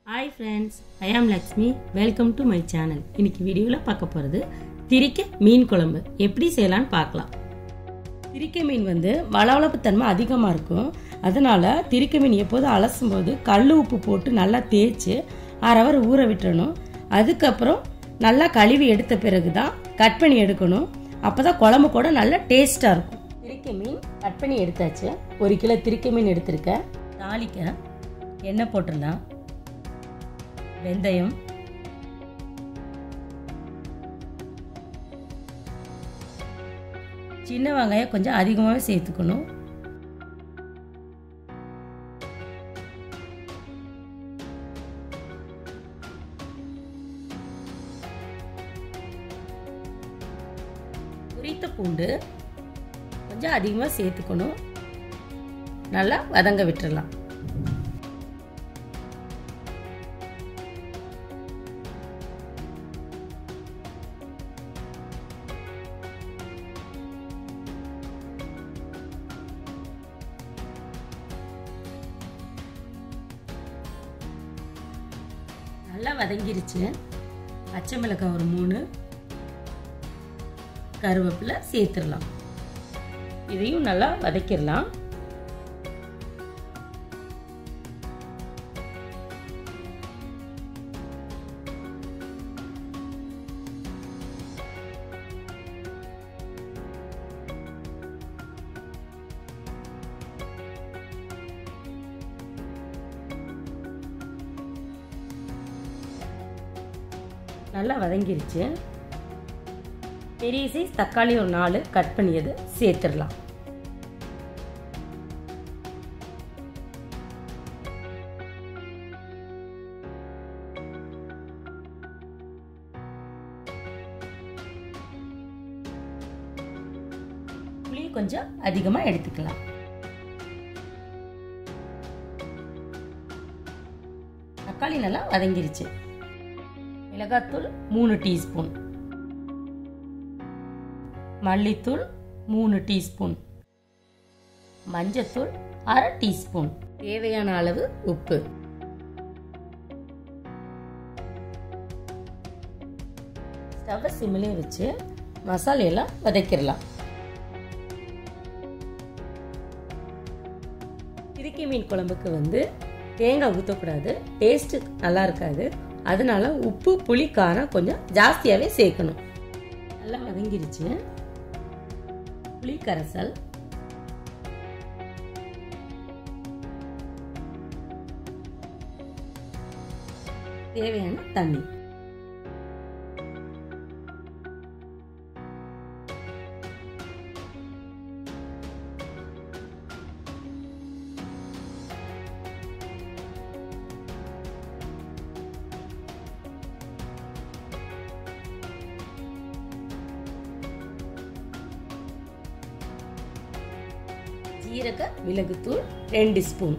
hi friends I am Lakshmi welcome to my channel இன்னைக்கு வீடியோவில் பார்க்க போகிறது திரிக்க மீன் குழம்பு எப்படி செய்யலாம்னு பார்க்கலாம் திரிக்க மீன் வந்து வளவளப்பு தன்மை அதிகமாக இருக்கும் அதனால திரிக்க மீன் எப்போதும் அலசும் போது கல் உப்பு போட்டு நல்லா தேய்ச்சி அரை ஹவர் ஊற விட்டுறணும் அதுக்கப்புறம் நல்லா கழுவி எடுத்த பிறகு தான் கட் பண்ணி எடுக்கணும் அப்போ தான் குழம்பு கூட நல்லா டேஸ்ட்டாக இருக்கும் திரிக்க மீன் கட் பண்ணி எடுத்தாச்சு ஒரு கிலோ திரிக்க மீன் எடுத்திருக்கேன் தாளிக்க எண்ணெய் போட்டுடலாம் வெந்தயம் சின்ன வெங்காயம் கொஞ்சம் அதிகமாகவே சேர்த்துக்கணும் உரித்த பூண்டு கொஞ்சம் அதிகமாக சேர்த்துக்கணும் நல்லா வதங்க விட்டுறலாம் நல்லா வதங்கிருச்சு பச்சை மிளகாய் ஒரு மூணு கருவேப்பிலை சேர்த்துடலாம் இதையும் நல்லா வதக்கிடலாம் நல்லா வதங்கிருச்சு பெரிய சைஸ் தக்காளி ஒரு நாலு கட் பண்ணியது சேர்த்துடலாம் புளி கொஞ்சம் அதிகமாக எடுத்துக்கலாம் தக்காளி நல்லா வதங்கிருச்சு மிளகாத்தூள் மூணு டீஸ்பூன் மல்லித்தூள் மூணு டீஸ்பூன் மஞ்சத்தூள் அரை டீஸ்பூன் தேவையான அளவு உப்பு ஸ்டவ்வை சிம்மிலே வச்சு மசாலையெல்லாம் வதக்கிடலாம் திருக்கி மீன் குழம்புக்கு வந்து தேங்காய் ஊற்றக்கூடாது டேஸ்ட்டு நல்லா இருக்காது அதனால உப்பு புளி காரம் கொஞ்சம் ஜாஸ்தியாகவே சேர்க்கணும் நல்லா வதங்கிருச்சு புளி கரைசல் தேவையான தண்ணி ஜீரக மிளகுத்தூள் ரெண்டு ஸ்பூன்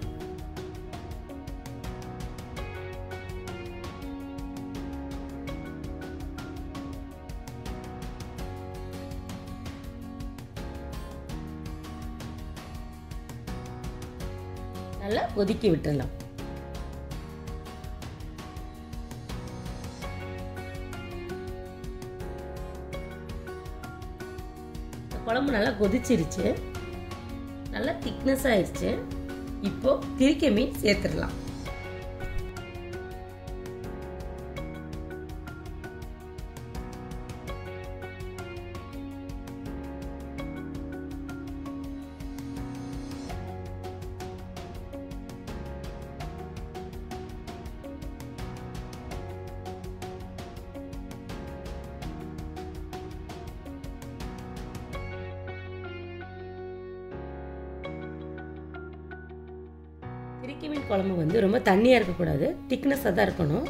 நல்லா கொதிக்க விட்டுறலாம் குழம்பு நல்லா கொதிச்சிருச்சு நல்லா திக்னஸ் ஆயிடுச்சு இப்போ திரிக்க மீன் சேர்த்துடலாம் திருக்கி மீன் குழம்பு வந்து ரொம்ப தண்ணியாக இருக்கக்கூடாது திக்னஸாக தான் இருக்கணும்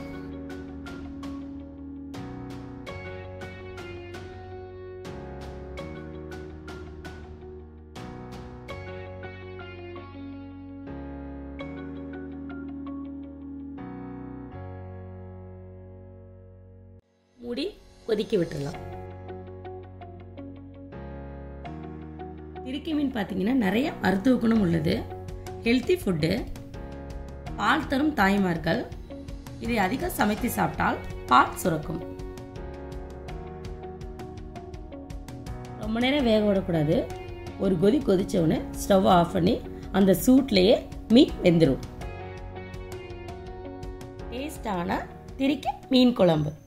மூடி கொதிக்க விட்டுடலாம் திருக்கி மீன் பார்த்தீங்கன்னா நிறைய மருத்துவ குணம் உள்ளது ஹெல்த்தி ஃபுட்டு பால் தரும் தாய்மார்கள் இதை அதிகம் சமைத்து சாப்பிட்டால் பால் சுரக்கும் ரொம்ப நேரம் வேக விடக்கூடாது ஒரு கொதி கொதிச்ச உடனே ஸ்டவ் ஆஃப் பண்ணி அந்த சூட்லேயே மீன் வெந்துடும் டேஸ்டான திரிக்க மீன் குழம்பு